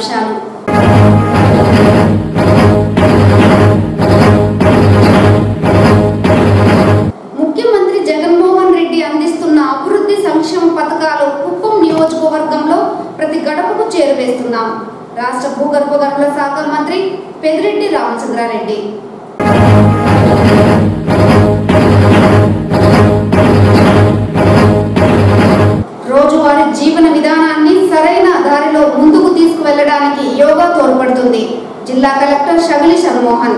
ముఖ్యాంశాలు ముఖ్యమంత్రి జగన్మోహన్ రెడ్డి అందిస్తున్న అభివృద్ధి సంక్షేమ పథకాలు కుప్పం నియోజకవర్గంలో ప్రతి గడపకు చేరువేస్తున్నాం రాష్ట్ర భూగర్భ గనుల శాఖ మంత్రి పెదిరెడ్డి రామచంద్రారెడ్డి రోజువారీ జీవన విధానాన్ని సరైన దారిలో ముందుకు తీసుకువెళ్ళడానికి యోగా తోడ్పడుతుంది జిల్లా కలెక్టర్ షగలి షణ్మోహన్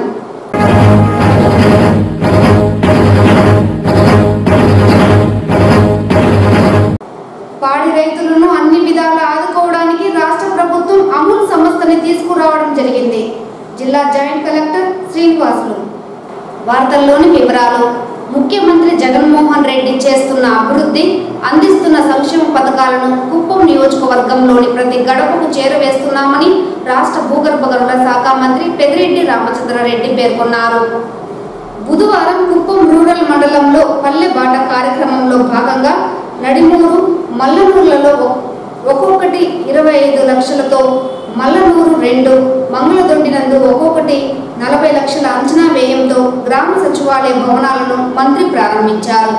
పాడి రైతులను అన్ని విధాలా ఆదుకోవడానికి రాష్ట్ర ప్రభుత్వం అమూల్ సంస్థని తీసుకురావడం జరిగింది జిల్లా జాయింట్ కలెక్టర్ శ్రీనివాసులు వార్తల్లోని వివరాలు ముఖ్యమంత్రి జగన్మోహన్ రెడ్డి చేస్తున్న అభివృద్ధి అందిస్తున్న సంక్షేమ పథకాలను కుప్పం నియోజకవర్గంలోని ప్రతి గడపకు చేరవేస్తున్నామని రాష్ట్ర భూగర్భ గనుల శాఖ మంత్రి పెదిరెడ్డి రామచంద్రారెడ్డి పేర్కొన్నారు బుధవారం కుప్పం రూరల్ మండలంలో పల్లె బాట కార్యక్రమంలో భాగంగా నడిమూరు మల్లనూరులలో ఒక్కొక్కటి ఇరవై ఐదు లక్షలతో మల్లనూరు రెండు మంగళదొడ్డినందు ఒక్కొక్కటి నలభై లక్షల అంచనా వ్యయంతో గ్రామ సచివాలయ భవనాలను మంత్రి ప్రారంభించారు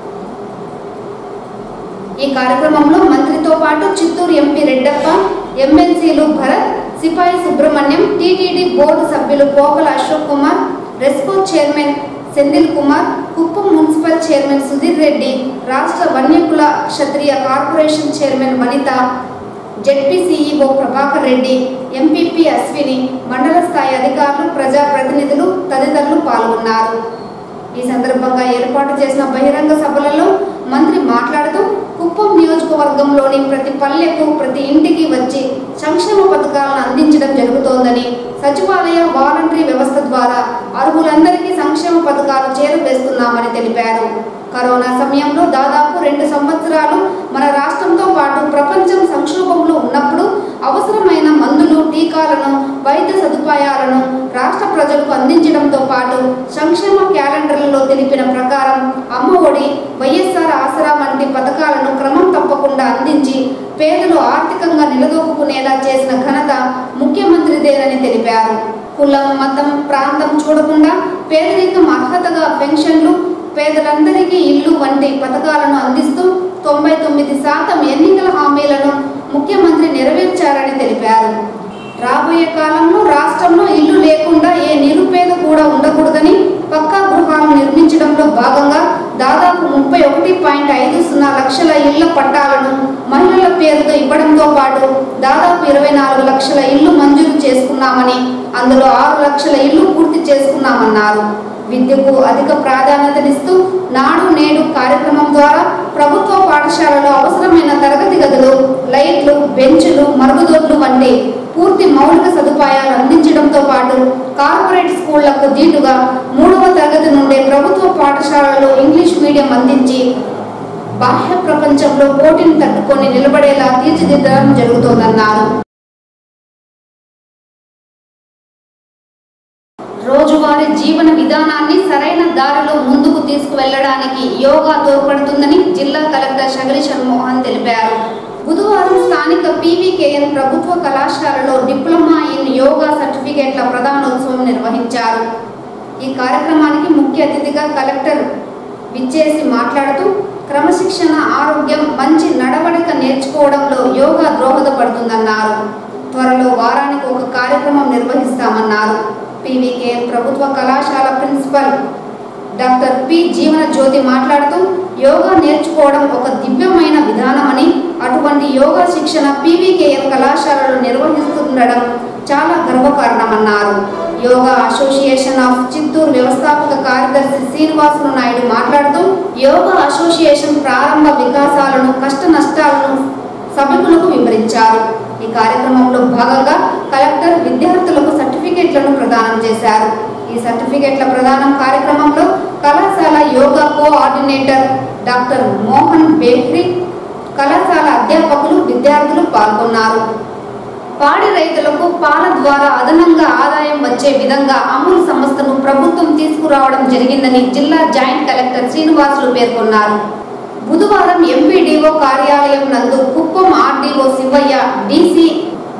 ఈ కార్యక్రమంలో మంత్రితో పాటు చిత్తూరు ఎంపీ రెడ్డప్ప ఎమ్మెల్సీలు భరత్ సిపాయి సుబ్రహ్మణ్యం టీటీడీ బోర్డు సభ్యులు Pokala Ashok Kumar RESCO chairman Sendil Kumar Kuppam municipal chairman Sudhir Reddy రాష్ట్ర Vanyakula Kshatriya corporation chairman Vanitha ZP CEO Prabhakar Reddy MPP Ashwini మండల స్థాయి అధికారులు ప్రజా ప్రతినిధులు తదితరులు పాల్గొన్నారు ఈ సందర్భంగా ఏర్పాటు చేసిన బహిరంగ సభలలో మంత్రి మాట్లాడుతూ కుప్పం నియోజకవర్గంలోని ప్రతి పల్లెకు ప్రతి ఇంటికి వచ్చి సంక్షేమ పథకాలను అందించడం జరుగుతోందని సచివాలయ వాలంటరీ వ్యవస్థ ద్వారా అర్హులందరికీ సంక్షేమ పథకాలు చేరవేస్తున్నామని తెలిపారు కరోనా సమయంలో దాదాపు రెండు సంవత్సరాలు మన రాష్ట్రంతో పాటు ప్రపంచం సంక్షోభంలో ఉన్నప్పుడు అవసరమైన మందులు టీకాలను వైద్య సదుపాయాలను రాష్ట్ర ప్రజలకు అందించడంతో పాటు సంక్షేమ క్యాలెండర్లలో తెలిపిన ప్రకారం అమ్మ ఒడి వైఎస్ఆర్ ఆసరా వంటి పథకాలను క్రమం తప్పకుండా అందించి పేదలు ఆర్థికంగా నిలదొక్కునేలా చేసిన ఘనత ముఖ్యమంత్రిదేనని తెలిపారు కులం మతం ప్రాంతం చూడకుండా పేదరికం అర్హతగా పెన్షన్లు పేదలందరికీ ఇల్లు వంటి పథకాలను అందిస్తూ తొంభై తొమ్మిది శాతం ఎన్నికల హామీలను ముఖ్యమంత్రి నెరవేర్చారని తెలిపారు రాబోయే కాలంలో రాష్ట్రంలో ఇల్లు లేకుండా ఏ నిరుపేద కూడా ఉండకూడదని పక్కా గృహాలను నిర్మించడంలో భాగంగా దాదాపు ముప్పై ఒకటి పాయింట్ ఐదు సున్నా లక్షల ఇళ్ల పట్టాలను మహిళల పేరుతో ఇవ్వడంతో పాటు దాదాపు ఇరవై నాలుగు లక్షల ఇల్లు మంజూరు చేసుకున్నామని అందులో ఆరు లక్షల ఇల్లు పూర్తి చేసుకున్నామన్నారు విద్యకు అధిక ప్రాధాన్యతనిస్తూ నాడు నేడు కార్యక్రమం ద్వారా ప్రభుత్వ పాఠశాలలో అవసరమైన తరగతి గదులు లైట్లు బెంచులు మరుగుదొడ్లు వంటి పూర్తి మౌలిక సదుపాయాలు అందించడంతో పాటు కార్పొరేట్ స్కూళ్లకు దీటుగా మూడవ తరగతి నుండే ప్రభుత్వ పాఠశాలలో ఇంగ్లీష్ మీడియం అందించి బాహ్య ప్రపంచంలో పోటీని తట్టుకొని నిలబడేలా తీర్చిదిద్దడం జరుగుతోందన్నారు రోజువారీ జీవన విధానాన్ని సరైన దారిలో ముందుకు తీసుకువెళ్లడానికి యోగా తోడ్పడుతుందని జిల్లా కలెక్టర్ షగలి షణ్మోహన్ తెలిపారు బుధవారం స్థానిక పీవీకేఎన్ ప్రభుత్వ కళాశాలలో డిప్లొమా ఇన్ యోగా సర్టిఫికేట్ల ప్రధానోత్సవం నిర్వహించారు ఈ కార్యక్రమానికి ముఖ్య అతిథిగా కలెక్టర్ విచ్చేసి మాట్లాడుతూ క్రమశిక్షణ ఆరోగ్యం మంచి నడవడిక నేర్చుకోవడంలో యోగా దోహదపడుతుందన్నారు త్వరలో వారానికి ఒక కార్యక్రమం నిర్వహిస్తామన్నారు పీవీకే ప్రభుత్వ కళాశాల ప్రిన్సిపల్ డాక్టర్ పి జీవన జ్యోతి మాట్లాడుతూ యోగా నేర్చుకోవడం ఒక దివ్యమైన విధానమని అటువంటి యోగా శిక్షణ పీవీకేఎన్ కళాశాలలో నిర్వహిస్తుండడం చాలా గర్వకారణమన్నారు యోగా అసోసియేషన్ ఆఫ్ చిత్తూరు వ్యవస్థాపక కార్యదర్శి శ్రీనివాసులు నాయుడు మాట్లాడుతూ యోగా అసోసియేషన్ ప్రారంభ వికాసాలను కష్ట నష్టాలను సభికులకు వివరించారు ఈ కార్యక్రమంలో భాగంగా కలెక్టర్ విద్యార్థులకు సర్టిఫికెట్లను ప్రదానం చేశారు ఈ సర్టిఫికెట్ల ప్రదానం కార్యక్రమంలో కళాశాల యోగా కోఆర్డినేటర్ డాక్టర్ మోహన్ బేక్రీ కళాశాల అధ్యాపకులు విద్యార్థులు పాల్గొన్నారు పాడి రైతులకు పాల ద్వారా అదనంగా ఆదాయం వచ్చే విధంగా అమూల్ సంస్థను ప్రభుత్వం తీసుకురావడం జరిగిందని జిల్లా జాయింట్ కలెక్టర్ శ్రీనివాసులు పేర్కొన్నారు బుధవారం ఎంపీడీఓ కార్యాలయం నందు Kuppam RDO Shivaiah DC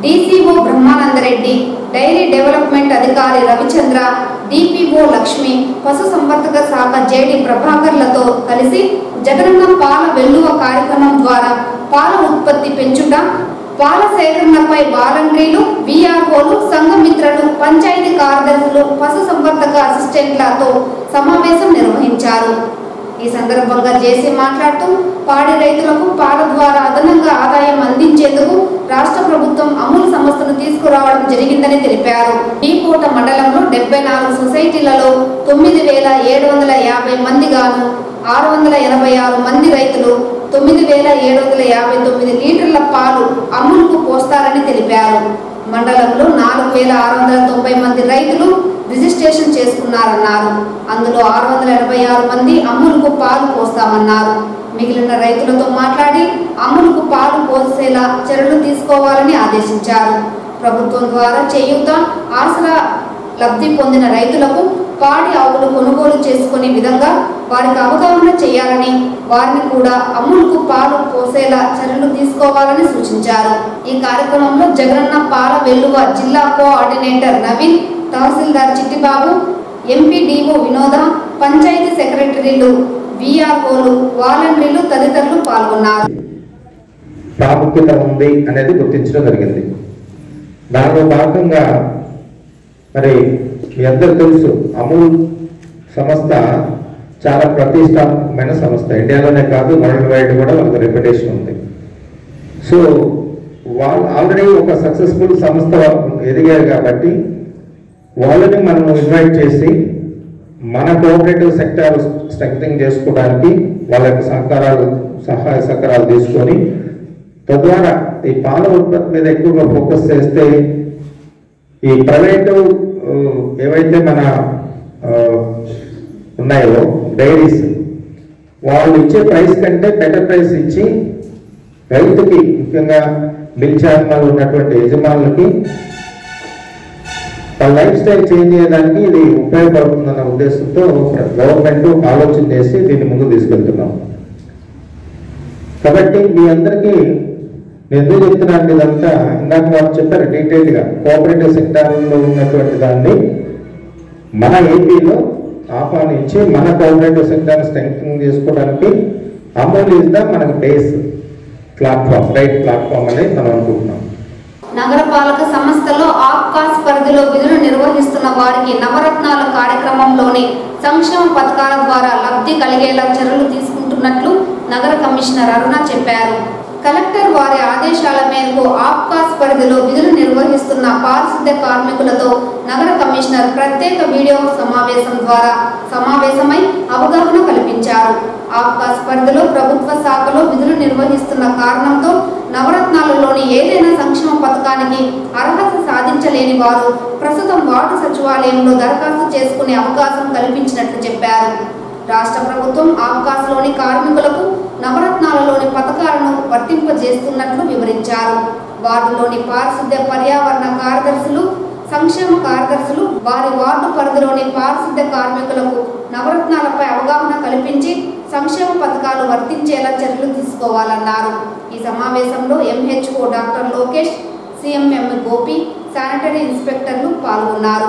DCO Brahmananda Reddy dairy development అధికారి రవిచంద్ర డిపిఓ లక్ష్మి పశుసంవర్ధక శాఖ జేడి ప్రభాకర్లతో కలిసి జగనన్న పాల వెల్లువ కార్యక్రమం ద్వారా పాల ఉత్పత్తి పెంచుట పాల సేకరణపై వాలంటీర్లు విఆర్ఓలు సంఘమిత్రులు పంచాయతీ కార్యదర్శులు పశుసంవర్ధక అసిస్టెంట్లతో సమావేశం నిర్వహించారు ఈ సందర్భంగా జేసీ మాట్లాడుతూ పాడి రైతులకు పాల ద్వారా అదనంగా ఆదాయం అందించేందుకు రాష్ట్ర ప్రభుత్వం అమూల్ సంస్థను తీసుకురావడం జరిగిందని తెలిపారు ఈ పూట మండలంలో డెబ్బై నాలుగు సొసైటీలలో తొమ్మిది వేల ఏడు వందల యాభై మంది గాను ఆరు వందల ఎనభై ఆరు మంది రైతులు తొమ్మిది వేల ఏడు వందల యాభై తొమ్మిది లీటర్ల పాలు అమూల్కు పోస్తారని తెలిపారు మండలంలో నాలుగు వేల ఆరు వందల తొంభై మంది రైతులు రిజిస్ట్రేషన్ చేసుకున్నారన్నారు అందులో ఆరు వందల ఎనభై ఆరు మంది అమ్ములకు పాలు పోస్తామన్నారు మిగిలిన రైతులతో మాట్లాడి అమ్ములకు పాలు పోసేలా చర్యలు తీసుకోవాలని ఆదేశించారు ప్రభుత్వం ద్వారా చేయూత ఆసరా లబ్ధి పొందిన రైతులకు పాడి ఆవులు కొనుగోలు చేసుకునే విధంగా వారికి అవగాహన చేయాలని వారిని కూడా అమ్ములకు పాలు పోసేలా చర్యలు తీసుకోవాలని సూచించారు ఈ కార్యక్రమంలో జగనన్న పాల వెల్లువ జిల్లా కోఆర్డినేటర్ నవీన్ తహసీల్దార్ చిట్టిబాబు ఎంపీడీఓ వినోద పంచాయతీ సెక్రటరీలు విఆర్ఓలు వాలంటీర్లు తదితరులు పాల్గొన్నారు ప్రాముఖ్యత ఉంది అనేది గుర్తించడం జరిగింది దానిలో భాగంగా మరి మీ అందరూ తెలుసు అమూల్ సంస్థ చాలా ప్రతిష్టాత్మకమైన సంస్థ ఇండియాలోనే కాదు వరల్డ్ వైడ్ కూడా వాళ్ళకి రెప్యుటేషన్ ఉంది సో వాళ్ళు ఆల్రెడీ ఒక సక్సెస్ఫుల్ సంస్థ ఎదిగారు కాబట్టి వాళ్ళని మనం ఇన్వైట్ చేసి మన కోఆపరేటివ్ సెక్టార్ స్ట్రెంగ్ చేసుకోవడానికి వాళ్ళ యొక్క సహకారాలు సహాయ సహకారాలు తీసుకొని తద్వారా ఈ పాల ఉత్పత్తి మీద ఎక్కువగా ఫోకస్ చేస్తే ఈ ప్రైవేటు ఆ, ఏవైతే మన ఆ, ఉన్నాయో డైరీస్ వాళ్ళు ఇచ్చే ప్రైస్ కంటే బెటర్ ప్రైస్ ఇచ్చి రైతుకి ముఖ్యంగా మిల్ ఛానల్ ఉన్నటువంటి యజమానులకి వాళ్ళ లైఫ్ స్టైల్ చేంజ్ చేయడానికి ఇది ఉపయోగపడుతుందన్న ఉద్దేశంతో గవర్నమెంట్ ఆలోచన చేసి దీన్ని ముందు తీసుకెళ్తున్నాం కాబట్టి మీ అందరికీ నేను ఎందుకు చెప్తున్నాను ఇదంతా ఇందాక వారు చెప్పారు డీటెయిల్ గా కోఆపరేటివ్ సెక్టార్లో ఉన్నటువంటి దాన్ని మన ఏపీలో ఆహ్వానించి మన కోఆపరేటివ్ సెక్టార్ స్ట్రెంగ్ చేసుకోవడానికి అమూల్ ఇస్ ద మనకు బేస్ ప్లాట్ఫామ్ రైట్ ప్లాట్ఫామ్ అనేది మనం అనుకుంటున్నాం నగరపాలక సంస్థలో ఆప్కాస్ పరిధిలో విధులు నిర్వహిస్తున్న వారికి నవరత్నాల కార్యక్రమంలోని సంక్షేమ పథకాల ద్వారా లబ్ధి కలిగేలా చర్యలు తీసుకుంటున్నట్లు నగర కమిషనర్ అరుణ చెప్పారు కలెక్టర్ వారి ఆదేశాల మేరకు ఆప్కాస్ పరిధిలో విధులు నిర్వహిస్తున్న పారిశుద్ధ్య కార్మికులతో నగర కమిషనర్ ప్రత్యేక వీడియో సమావేశం ద్వారా సమావేశమై అవగాహన కల్పించారు ఆప్కాస్ పరిధిలో ప్రభుత్వ శాఖలో విధులు నిర్వహిస్తున్న కారణంతో నవరత్నాలలోని ఏదైనా సంక్షేమ పథకానికి అర్హత సాధించలేని వారు ప్రస్తుతం వార్డు సచివాలయంలో దరఖాస్తు చేసుకునే అవకాశం కల్పించినట్లు చెప్పారు రాష్ట్ర ప్రభుత్వం ఆప్కాస్లోని కార్మికులకు నవరత్నాలలోని పథకాలను వర్తింపజేస్తున్నట్లు వివరించారు వార్డులోని పారిశుద్ధ్య పర్యావరణ కార్యదర్శులు సంక్షేమ కార్యదర్శులు వారి వార్డు పరిధిలోని పారిశుద్ధ్య కార్మికులకు నవరత్నాలపై అవగాహన కల్పించి సంక్షేమ పథకాలు వర్తించేలా చర్యలు తీసుకోవాలన్నారు ఈ సమావేశంలో MHO doctor Lokesh CMM Gopi sanitary ఇన్స్పెక్టర్లు పాల్గొన్నారు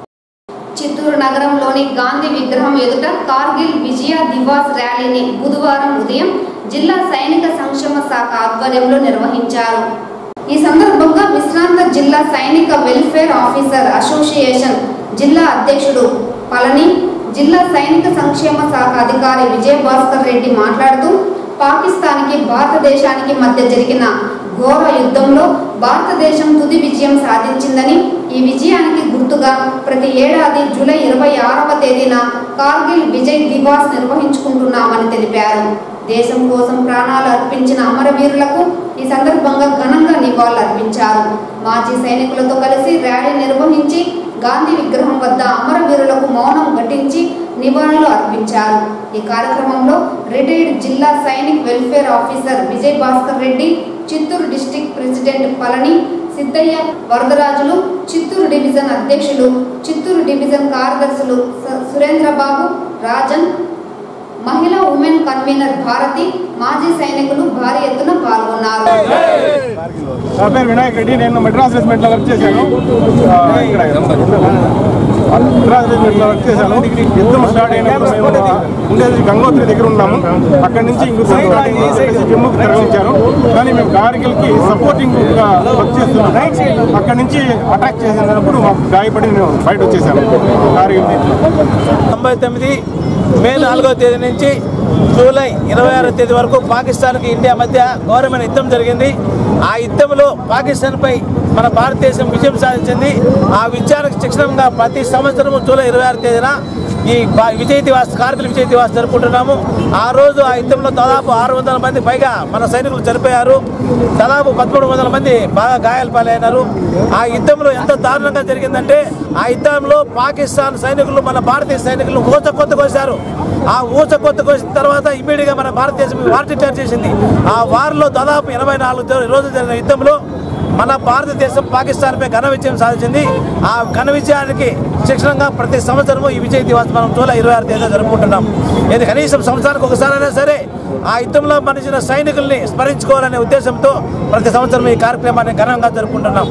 చిత్తూరు నగరంలోని గాంధీ విగ్రహం ఎదుట కార్గిల్ విజయ దివాస్ ర్యాలీని బుధవారం ఉదయం జిల్లా సైనిక సంక్షేమ శాఖ ఆధ్వర్యంలో నిర్వహించారు ఈ సందర్భంగా విశ్రాంత జిల్లా సైనిక వెల్ఫేర్ ఆఫీసర్ అసోసియేషన్ జిల్లా అధ్యక్షుడు పళని జిల్లా సైనిక సంక్షేమ శాఖ అధికారి విజయభాస్కర్ రెడ్డి మాట్లాడుతూ పాకిస్తాన్కి భారతదేశానికి మధ్య జరిగిన ఘోర యుద్ధంలో భారతదేశం తుది విజయం సాధించిందని ఈ విజయానికి గుర్తుగా ప్రతి ఏడాది జూలై ఇరవై ఆరవ తేదీన కార్గిల్ విజయ్ దివాస్ నిర్వహించుకుంటున్నామని తెలిపారు దేశం కోసం ప్రాణాలు అర్పించిన అమరవీరులకు ఈ సందర్భంగా ఘనంగా నివాళులర్పించారు మాజీ సైనికులతో కలిసి ర్యాలీ నిర్వహించి గాంధీ విగ్రహం వద్ద అమరవీరులకు మౌనం ఘటించి నివాళులు అర్పించారు ఈ కార్యక్రమంలో రిటైర్డ్ జిల్లా Sainik welfare officer Vijay Bhaskar Reddy Chittoor district president Palani Siddaiah Varadarajulu Chittoor division అధ్యక్షులు చిత్తూరు డివిజన్ కార్యదర్శులు స- సురేంద్రబాబు రాజన్ మహిళా ఉమెన్ కన్వీనర్ భారతి మాజీ సైనికులు భారీ ఎత్తున పాల్గొన్నారు నా పేరు వినాయక్ రెడ్డి నేను మెడ్రాస్ రెజిమెంట్లో వర్క్ చేశాను ఆ, ఇక్కడ మెడ్రాస్ రెజిమెంట్లో వర్క్ చేశాను యుద్ధం స్టార్ట్ అయినప్పుడు మేము ఉండేది గంగోత్రి దగ్గర ఉన్నాము అక్కడి నుంచి ఇంకొక స్టార్ట్ అయింది చెప్పేసి జమ్మూకి తరలించారు కానీ మేము కార్గిల్కి సపోర్టింగ్ గా వర్క్ చేస్తున్నాము అక్కడి నుంచి అటాక్ చేసినప్పుడు మాకు గాయపడి మేము బయట వచ్చేసాము కార్గిల్ నుంచి తొంభై తొమ్మిది మే నాలుగో తేదీ నుంచి జూలై ఇరవై ఆరో తేదీ వరకు పాకిస్తాన్కి ఇండియా మధ్య ఘోరమైన యుద్ధం జరిగింది ఆ యుద్ధంలో పాకిస్తాన్పై మన భారతదేశం విజయం సాధించింది ఆ విజయానికి శిక్షణంగా ప్రతి సంవత్సరం జూలై ఇరవై ఆరు తేదీన ఈ బా- విజయ్ దివాస్ కార్గిల్ విజయ్ దివాస్ జరుపుకుంటున్నాము ఆ రోజు ఆ యుద్ధంలో దాదాపు ఆరు వందల మంది పైగా మన సైనికులు చనిపోయారు దాదాపు పదమూడు వందల మంది బాగా గాయాల పాలైనారు ఆ యుద్ధంలో ఎంత దారుణంగా జరిగిందంటే ఆ యుద్ధంలో పాకిస్తాన్ సైనికులు మన భారతీయ సైనికులు ఊచ కొత్త కోసారు ఆ ఊచ కొత్త కోసిన తర్వాత ఇమీడియట్ గా మన భారతదేశం వార్ డిక్లేర్ చేసింది ఆ వార్లో దాదాపు ఎనభై నాలుగు రోజులు జరిగిన యుద్ధంలో మన భారతదేశం పాకిస్తాన్ పై ఘన విజయం సాధించింది ఆ ఘన విజయానికి శిక్షణంగా ప్రతి సంవత్సరము ఈ విజయ్ దివాస్ మనం జూలై ఇరవై ఆరు తేదీ జరుపుకుంటున్నాం ఇది కనీసం సంవత్సరానికి ఒకసారైనా సరే ఆ యుద్ధంలో మరణించిన సైనికుల్ని స్మరించుకోవాలనే ఉద్దేశంతో ప్రతి సంవత్సరం ఈ కార్యక్రమాన్ని ఘనంగా జరుపుకుంటున్నాం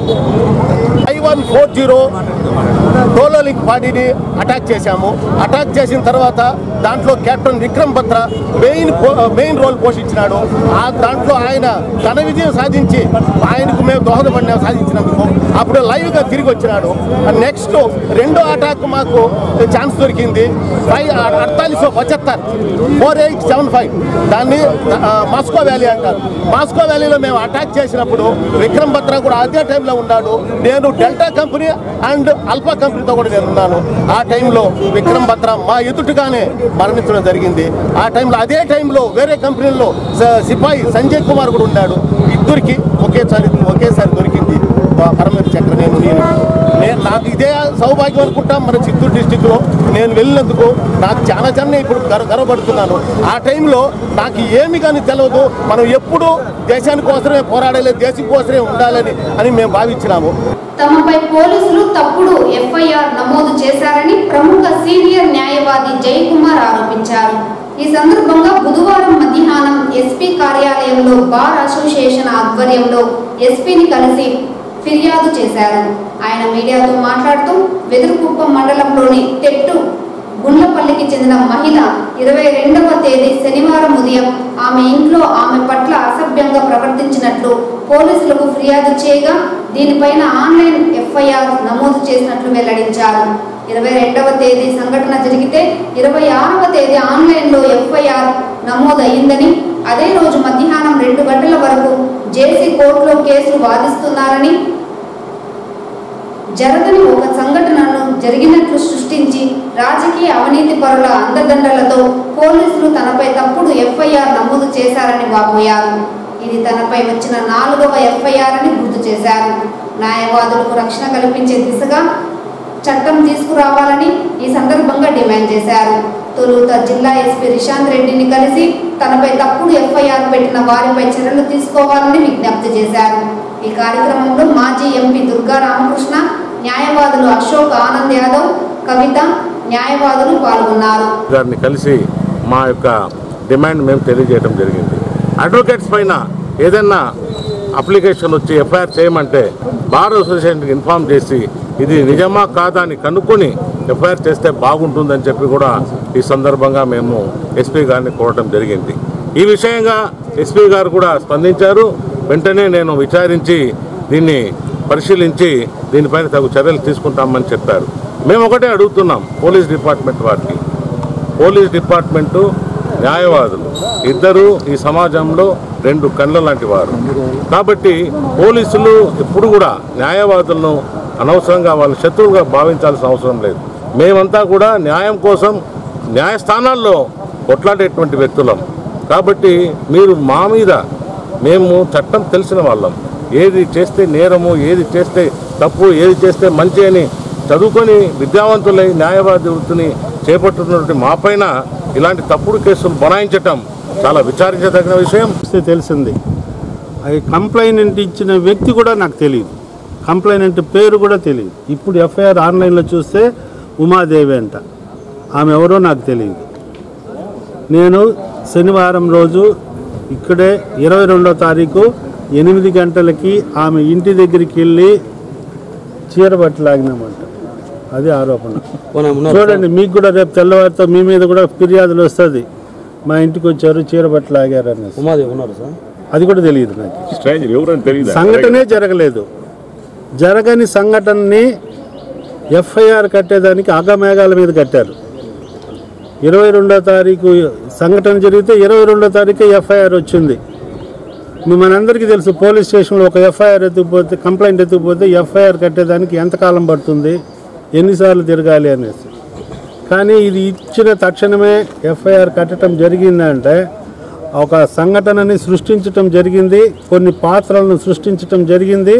ఐ వన్ ఫోర్ జీరో డోలోలింక్ పార్టీని అటాక్ చేశాము అటాక్ చేసిన తర్వాత దాంట్లో కెప్టెన్ విక్రమ్ బత్ర మెయిన్ పో- మెయిన్ రోల్ పోషించినాడు ఆ దాంట్లో ఆయన ఘన విజయం సాధించి ఆయనకు మేము దోహదపడిన సాధించినందుకు అప్పుడు లైవ్గా తిరిగి వచ్చినాడు నెక్స్ట్ రెండో అటాక్ మాకు ఛాన్స్ దొరికింది ఫైవ్ అడతాలీస్ పచత్తర్ ఫోర్ ఎయిట్ సెవెన్ ఫైవ్ దాన్ని ఆ, మాస్కో వ్యాలీ అంటారు మాస్కో వ్యాలీలో మేము అటాక్ చేసినప్పుడు విక్రమ్ బత్రా కూడా అదే టైంలో ఉన్నాడు నేను డెల్టా కంపెనీ అండ్ అల్ఫా కంపెనీతో కూడా నేను ఉన్నాను ఆ టైంలో విక్రమ్ బత్రా మా ఎదుటిగానే మరణించడం జరిగింది ఆ టైంలో అదే టైంలో వేరే కంపెనీలో స- సిపాయి సంజయ్ కుమార్ కూడా ఉన్నాడు ఇద్దరికి ఒకేసారి ఒకేసారి దొరికింది ఆ పరమేశ్వర చక్ర నేను నేను నేను నాకు ఇదే సౌభాగ్యం అనుకుంటాం మన చిత్తూరు డిస్టిక్లో నేను వెళ్ళినందుకు నాకు చాలా జన ఇప్పుడు గర్వ గర్వపడుతున్నాను ఆ టైంలో నాకు ఏమి కానీ తెలియదు మనం ఎప్పుడు దేశాని కోసమే పోరాడాలి దేశం కోసమే ఉండాలని అని మేము భావించినాము తమపై పోలీసులు తప్పుడు ఎఫ్ఐఆర్ నమోదు చేశారని ప్రముఖ సీనియర్ న్యాయవాది జయకుమార్ ఆరోపించారు ఈ సందర్భంగా బుధవారం మధ్యాహ్నం ఎస్పీ కార్యాలయంలో బార్ అసోసియేషన్ ఆధ్వర్యంలో ఎస్పీని కలిసి ఫిర్యాదు చేశారు ఆయన మీడియాతో మాట్లాడుతూ వెదురుకుప్పం మండలంలోని తెట్టు గుండ్లపల్లికి చెందిన మహిళ ఇరవై రెండవ తేదీ శనివారం ఉదయం ఆమె ఇంట్లో ఆమె పట్ల అసభ్యంగా ప్రవర్తించినట్లు పోలీసులకు ఫిర్యాదు చేయగా దీనిపైన ఆన్లైన్ ఎఫ్ఐఆర్ నమోదు చేసినట్లు వెల్లడించారు ఇరవై రెండవ తేదీ సంఘటన జరిగితే ఇరవై ఆరవ తేదీ ఆన్లైన్లో ఎఫ్ఐఆర్ నమోదు అయిందని అదే రోజు మధ్యాహ్నం రెండు గంటల వరకు జేసీ కోర్టులో కేసులు వాదిస్తున్నారని జరగని ఒక సంఘటనను జరిగినట్లు సృష్టించి రాజకీయ అవినీతి పరుల అందదండలతో పోలీసులు తనపై తప్పుడు ఎఫ్ఐఆర్ నమోదు చేశారని వాపోయారు ఇది తనపై వచ్చిన నాలుగవ ఎఫ్ఐఆర్ అని గుర్తు చేశారు న్యాయవాదులకు రక్షణ కల్పించే దిశగా చట్టం తీసుకురావాలని ఈ సందర్భంగా డిమాండ్ చేశారు తొలుత జిల్లా ఎస్పీ రిశాంత్ రెడ్డిని కలిసి తనపై తప్పుడు ఎఫ్ఐఆర్ పెట్టిన వారిపై చర్యలు తీసుకోవాలని విజ్ఞప్తి చేశారు ఈ కార్యక్రమంలో మాజీ ఎంపీ దుర్గా రామకృష్ణ న్యాయవాదులు అశోక్ ఆనంద్ యాదవ్ కవిత న్యాయవాదులు పాల్గొన్నారు గారిని కలిసి మా యొక్క డిమాండ్ మేము తెలియజేయడం జరిగింది అడ్వకేట్స్ పైన ఏదైనా అప్లికేషన్ వచ్చి ఎఫ్ఐఆర్ చేయమంటే బార్ అసోసియేషన్కి ఇన్ఫామ్ చేసి ఇది నిజమా కాదా అని కనుక్కొని ఎఫ్ఐఆర్ చేస్తే బాగుంటుందని చెప్పి కూడా ఈ సందర్భంగా మేము ఎస్పీ గారిని కోరడం జరిగింది ఈ విషయంగా ఎస్పీ గారు కూడా స్పందించారు వెంటనే నేను విచారించి దీన్ని పరిశీలించి దీనిపైన తగు చర్యలు తీసుకుంటామని చెప్పారు మేము ఒకటే అడుగుతున్నాం పోలీస్ డిపార్ట్మెంట్ వారికి పోలీస్ డిపార్ట్మెంటు న్యాయవాదులు ఇద్దరు ఈ సమాజంలో రెండు కళ్ళ లాంటి వారు కాబట్టి పోలీసులు ఎప్పుడు కూడా న్యాయవాదులను అనవసరంగా వాళ్ళ శత్రువులుగా భావించాల్సిన అవసరం లేదు మేమంతా కూడా న్యాయం కోసం న్యాయస్థానాల్లో కొట్లాడేటువంటి వ్యక్తులం కాబట్టి మీరు మా మీద మేము చట్టం తెలిసిన వాళ్ళం ఏది చేస్తే నేరము ఏది చేస్తే తప్పు ఏది చేస్తే మంచి అని చదువుకొని విద్యావంతులై న్యాయవాది వృత్తిని చేపట్టుతున్నటువంటి మా పైన ఇలాంటి తప్పుడు కేసులు బనాయించటం చాలా విచారించదగిన విషయం చూస్తే తెలిసింది అది కంప్లైనెంట్ ఇచ్చిన వ్యక్తి కూడా నాకు తెలియదు కంప్లైనెంట్ పేరు కూడా తెలియదు ఇప్పుడు ఎఫ్ఐఆర్ ఆన్లైన్లో చూస్తే ఉమాదేవి అంట ఆమె ఎవరో నాకు తెలియదు నేను శనివారం రోజు ఇక్కడే ఇరవై రెండో తారీఖు ఎనిమిది గంటలకి ఆమె ఇంటి దగ్గరికి వెళ్ళి చీరబట్టలాగినామంట అది ఆరోపణ చూడండి మీకు కూడా రేపు తెల్లవారితో మీ మీద కూడా ఫిర్యాదులు వస్తుంది మా ఇంటికి వచ్చారు చీరబట్టలాగారు అనేసి ఉమాది ఉన్నారు సార్ అది కూడా తెలియదు నాకు స్ట్రేంజర్ ఎవరని తెలియదు సంఘటనే జరగలేదు జరగని సంఘటనని ఎఫ్ఐఆర్ కట్టేదానికి ఆగమేఘాల మీద కట్టారు ఇరవై రెండో తారీఖు సంఘటన జరిగితే ఇరవై రెండో తారీఖు ఎఫ్ఐఆర్ వచ్చింది మీ మనందరికీ తెలుసు పోలీస్ స్టేషన్లో ఒక ఎఫ్ఐఆర్ ఎత్తుకుపోతే కంప్లైంట్ ఎత్తుకుపోతే ఎఫ్ఐఆర్ కట్టేదానికి ఎంతకాలం పడుతుంది ఎన్నిసార్లు తిరగాలి అనేసి కానీ ఇది ఇచ్చిన తక్షణమే ఎఫ్ఐఆర్ కట్టడం జరిగిందంటే ఒక సంఘటనని సృష్టించటం జరిగింది కొన్ని పాత్రలను సృష్టించటం జరిగింది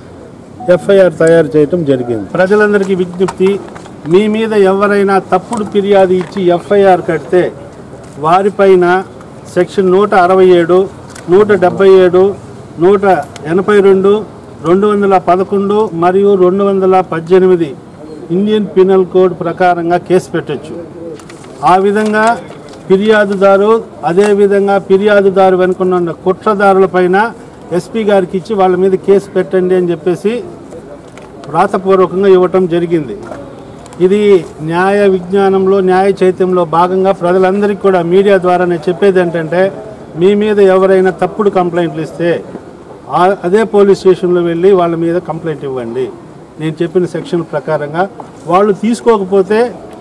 ఎఫ్ఐఆర్ తయారు చేయటం జరిగింది ప్రజలందరికీ విజ్ఞప్తి మీ మీద ఎవరైనా తప్పుడు ఫిర్యాదు ఇచ్చి ఎఫ్ఐఆర్ కడితే వారిపైన సెక్షన్ నూట అరవై ఏడు నూట డెబ్బై ఏడు నూట ఎనభై రెండు రెండు వందల పదకొండు మరియు రెండు వందల పద్దెనిమిది ఇండియన్ పీనల్ కోడ్ ప్రకారంగా కేసు పెట్టొచ్చు ఆ విధంగా ఫిర్యాదుదారు అదేవిధంగా ఫిర్యాదుదారు వెనుకున్న కుట్రదారులపైన ఎస్పీ గారికి ఇచ్చి వాళ్ళ మీద కేసు పెట్టండి అని చెప్పేసి వ్రాతపూర్వకంగా ఇవ్వటం జరిగింది ఇది న్యాయ విజ్ఞానంలో న్యాయ చైత్యంలో భాగంగా ప్రజలందరికీ కూడా మీడియా ద్వారా నేను చెప్పేది ఏంటంటే మీ మీద ఎవరైనా తప్పుడు కంప్లైంట్లు ఇస్తే ఆ- అదే పోలీస్ స్టేషన్లో వెళ్ళి వాళ్ళ మీద కంప్లైంట్ ఇవ్వండి నేను చెప్పిన సెక్షన్ ప్రకారంగా వాళ్ళు తీసుకోకపోతే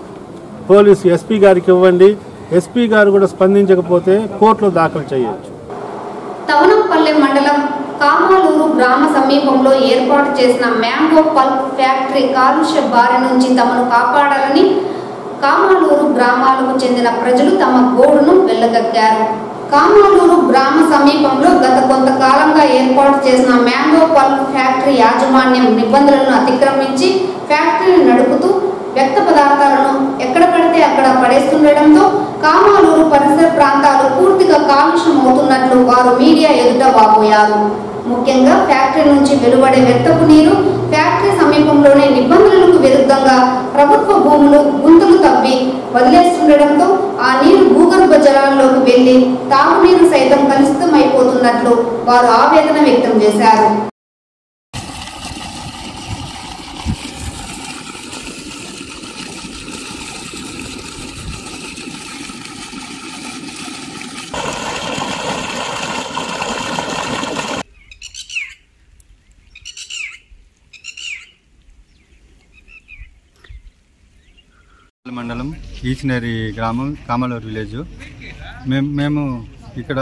పోలీసు ఎస్పీ గారికి ఇవ్వండి ఎస్పీ గారు కూడా స్పందించకపోతే కోర్టులో దాఖలు చేయొచ్చు తవనంపల్లె మండలం కామాలూరు గ్రామ సమీపంలో ఏర్పాటు చేసిన మ్యాంగో పల్ప్ ఫ్యాక్టరీ కాలుష్య బారి నుంచి తమను కాపాడాలని కామాలూరు గ్రామాలకు చెందిన ప్రజలు తమ గోడును వెళ్ళగక్కారు కామాలూరు గ్రామ సమీపంలో గత కొంతకాలంగా ఏర్పాటు చేసిన మ్యాంగో పల్ప్ ఫ్యాక్టరీ యాజమాన్యం నిబంధనలను అతిక్రమించి ఫ్యాక్టరీని నడుపుతూ వ్యక్త పదార్థాలను ఎక్కడ పడితే అక్కడ పడేస్తుండటంతో కామాలూరు పరిసర ప్రాంతాలు పూర్తిగా కాలుష్యం అవుతున్నట్లు వారు మీడియా ఎదుట వాపోయారు ముఖ్యంగా ఫ్యాక్టరీ నుంచి వెలువడే వ్యర్థపు నీరు ఫ్యాక్టరీ సమీపంలోనే నిబంధనలకు విరుద్ధంగా ప్రభుత్వ భూములు గుంతలు తవ్వి వదిలేస్తుండటంతో ఆ నీరు భూగర్భ జలాల్లోకి వెళ్లి తాగునీరు సైతం కలుషితమైపోతున్నట్లు వారు ఆవేదన వ్యక్తం చేశారు మండలం ఈచినేరి గ్రామం కామలూరు విలేజ్ మేము మేము ఇక్కడ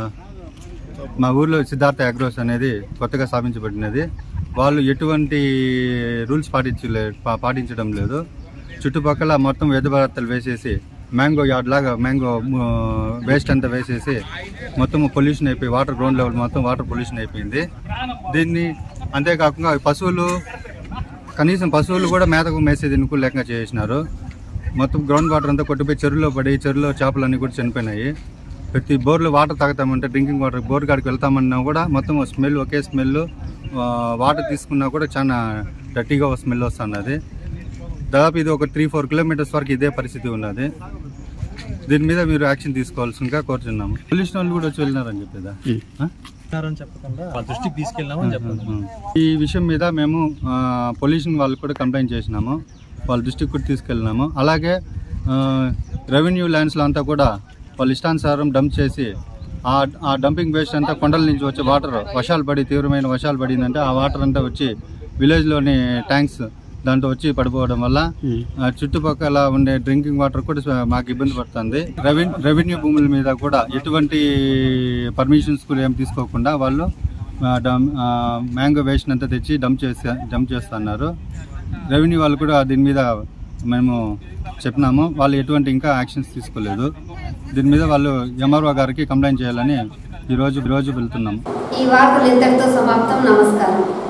మా ఊర్లో సిద్ధార్థ అగ్రోస్ అనేది కొత్తగా స్థాపించబడినది వాళ్ళు ఎటువంటి రూల్స్ పాటించలే పా- పాటించడం లేదు చుట్టుపక్కల మొత్తం వ్యర్థపదార్థాలు వేసేసి మ్యాంగో యార్డ్ లాగా మ్యాంగో వేస్ట్ అంతా వేసేసి మొత్తం పొల్యూషన్ అయిపోయి వాటర్ గ్రౌండ్ లెవెల్ మొత్తం వాటర్ పొల్యూషన్ అయిపోయింది దీన్ని అంతేకాకుండా పశువులు కనీసం పశువులు కూడా మేతకు మేసేది లేకుండా చేసినారు మొత్తం గ్రౌండ్ వాటర్ అంతా కొట్టిపోయి చెరువులో పడి చెరువులో చేపలన్నీ కూడా చనిపోయినాయి ప్రతి బోర్లో వాటర్ తాగుతామంటే డ్రింకింగ్ వాటర్ బోర్ కాడికి వెళ్తామన్నా కూడా మొత్తం స్మెల్ ఒకే స్మెల్ వాటర్ తీసుకున్నా కూడా చాలా డర్టీగా స్మెల్ వస్తున్నది దాదాపు ఇది ఒక త్రీ ఫోర్ కిలోమీటర్స్ వరకు ఇదే పరిస్థితి ఉన్నది దీని మీద మీరు యాక్షన్ తీసుకోవాల్సిందిగా కోరుతున్నాము పొల్యూషన్ వాళ్ళు కూడా వచ్చి వెళ్ళినారని చెప్పేదా ఆ? దృష్టికి తీసుకెళ్ళామని చెప్పండి ఈ విషయం మీద మేము పొల్యూషన్ వాళ్ళకి కూడా కంప్లైంట్ చేసినాము వాళ్ళ దృష్టికి కూడా తీసుకెళ్ళినాము అలాగే రెవెన్యూ ల్యాండ్స్లో అంతా కూడా వాళ్ళ ఇష్టానుసారం డంప్ చేసి ఆ ఆ డంపింగ్ వేస్ట్ అంతా కొండల నుంచి వచ్చే వాటర్ వర్షాలు పడి తీవ్రమైన వర్షాలు పడిందంటే ఆ వాటర్ అంతా వచ్చి విలేజ్లోని ట్యాంక్స్ దాంట్లో వచ్చి పడిపోవడం వల్ల ఆ, చుట్టుపక్కల ఉండే డ్రింకింగ్ వాటర్ కూడా స- మాకు ఇబ్బంది పడుతుంది రెవెన్యూ రెవెన్యూ భూముల మీద కూడా ఎటువంటి పర్మిషన్స్ కూడా ఏం తీసుకోకుండా వాళ్ళు ఆ, డమ్ ఆ, మ్యాంగో వేస్ట్ అంతా తెచ్చి డంప్ చేసి డంప్ చేస్తున్నారు రెవెన్యూ వాళ్ళు కూడా దీని మీద మేము చెప్పినాము వాళ్ళు ఎటువంటి ఇంకా యాక్షన్స్ తీసుకోలేదు దీని మీద వాళ్ళు ఎంఆర్ఓ గారికి కంప్లైంట్ చేయాలని ఈరోజు ఈరోజు వెళ్తున్నాము ఈ వార్తలు ఇంతటితో సమాప్తం నమస్కారం